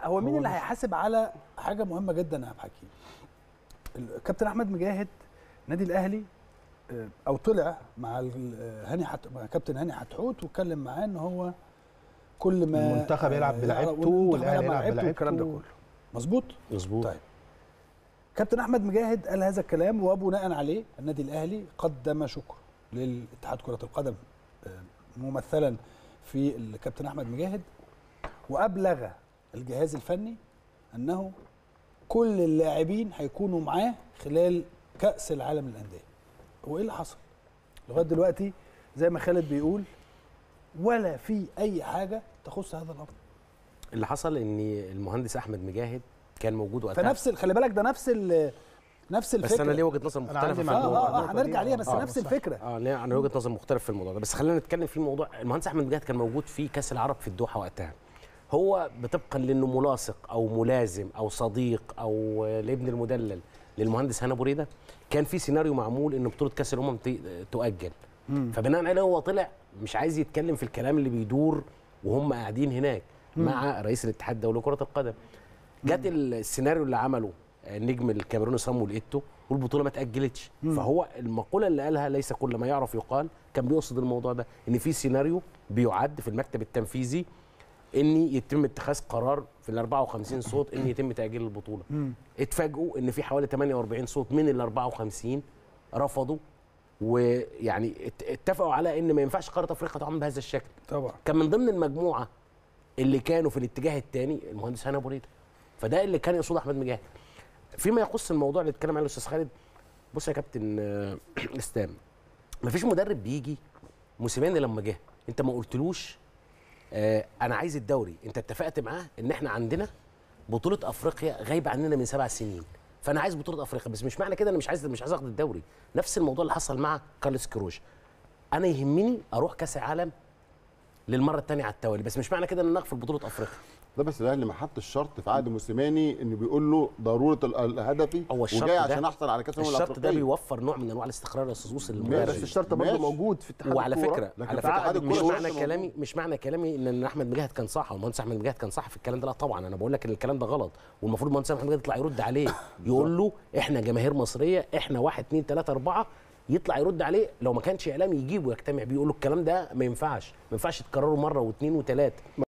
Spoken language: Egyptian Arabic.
هو مين هو اللي مش- هيحاسب على حاجه مهمه جدا يا عبد الحكيم الكابتن احمد مجاهد نادي الاهلي آه، او طلع مع ال- آه، هاني حت... مع كابتن هاني حتحوت واتكلم معاه ان هو كل ما المنتخب يلعب آه، بلعيبته والمنتخب والأهلي يلعب يلعب بلعيبته والكلام ده بلعيبته. كله مظبوط مظبوط طيب كابتن احمد مجاهد قال هذا الكلام وبناء عليه النادي الاهلي قدم شكر للاتحاد كره القدم آه، ممثلا في الكابتن احمد مجاهد وابلغ الجهاز الفني انه كل اللاعبين هيكونوا معاه خلال كاس العالم للانديه هو ايه اللي حصل لغايه دلوقتي زي ما خالد بيقول ولا في اي حاجه تخص هذا الامر اللي حصل ان المهندس احمد مجاهد كان موجود وقتها فنفس ال- خلي بالك ده نفس ال- نفس الفكره بس انا ليه وجهه نظر أنا مختلفه عندي في اه معلومة. الموضوع اه, ده آه هنرجع ليها بس آه، نفس صح. الفكره اه ليه انا وجهه نظر مختلف في الموضوع ده بس خلينا نتكلم في موضوع المهندس احمد مجاهد كان موجود في كاس العرب في الدوحه وقتها هو بطبقا لانه ملاصق او ملازم او صديق او آه، لابن المدلل للمهندس هنا بريده كان في سيناريو معمول ان بطوله كاس الامم ت- تؤجل فبناء عليه هو طلع مش عايز يتكلم في الكلام اللي بيدور وهم قاعدين هناك مع رئيس الاتحاد الدولي لكره القدم جت السيناريو اللي عمله النجم الكاميروني صامويل ايتو والبطوله ما اتاجلتش فهو المقوله اللي قالها ليس كل ما يعرف يقال كان بيقصد الموضوع ده ان في سيناريو بيعد في المكتب التنفيذي ان يتم اتخاذ قرار في ال 54 صوت ان يتم تاجيل البطوله اتفاجئوا ان في حوالي 48 صوت من ال 54 رفضوا ويعني ات- اتفقوا على ان ما ينفعش قاره افريقيا تعمل بهذا الشكل طبعا كان من ضمن المجموعه اللي كانوا في الاتجاه الثاني المهندس هاني ابو ريده فده اللي كان يقصده احمد مجاهد فيما يخص الموضوع اللي اتكلم عليه الاستاذ خالد بص يا كابتن آه، اسلام مفيش مدرب بيجي موسيماني لما جه انت ما قلتلوش آه انا عايز الدوري انت اتفقت معاه ان احنا عندنا بطوله افريقيا غايبه عننا من سبع سنين فانا عايز بطوله افريقيا بس مش معنى كده انا مش عايز مش عايز اخد الدوري نفس الموضوع اللي حصل مع كارلوس كروش انا يهمني اروح كاس العالم للمره الثانيه على التوالي بس مش معنى كده ان انا اغفل بطوله افريقيا ده بس الاهلي ما حطش شرط في عقد موسيماني انه بيقول له ضروره ال- الهدفي هو الشرط وجاي ده عشان احصل على كاس الامم الشرط ده الافريقيه بيوفر نوع من انواع الاستقرار يا استاذ وصل ماشي. للمدرب بس الشرط برضه ماشي. موجود في اتحاد وعلى الكورة. فكره لكن على في اتحاد فكره مش الكورة معنى الشرط كلامي موجود. مش معنى كلامي ان إن احمد مجاهد كان صح والمهندس احمد مجاهد كان صح في الكلام ده لا طبعا انا بقول لك ان الكلام ده غلط والمفروض المهندس احمد مجاهد يطلع يرد عليه يقول له احنا جماهير مصريه احنا واحد اتنين تلاته اربعه يطلع يرد عليه لو ما كانش اعلامي يجيبه يجتمع بيه يقول له الكلام ده ما ينفعش ما ينفعش تكرره مره واثنين وثلاثه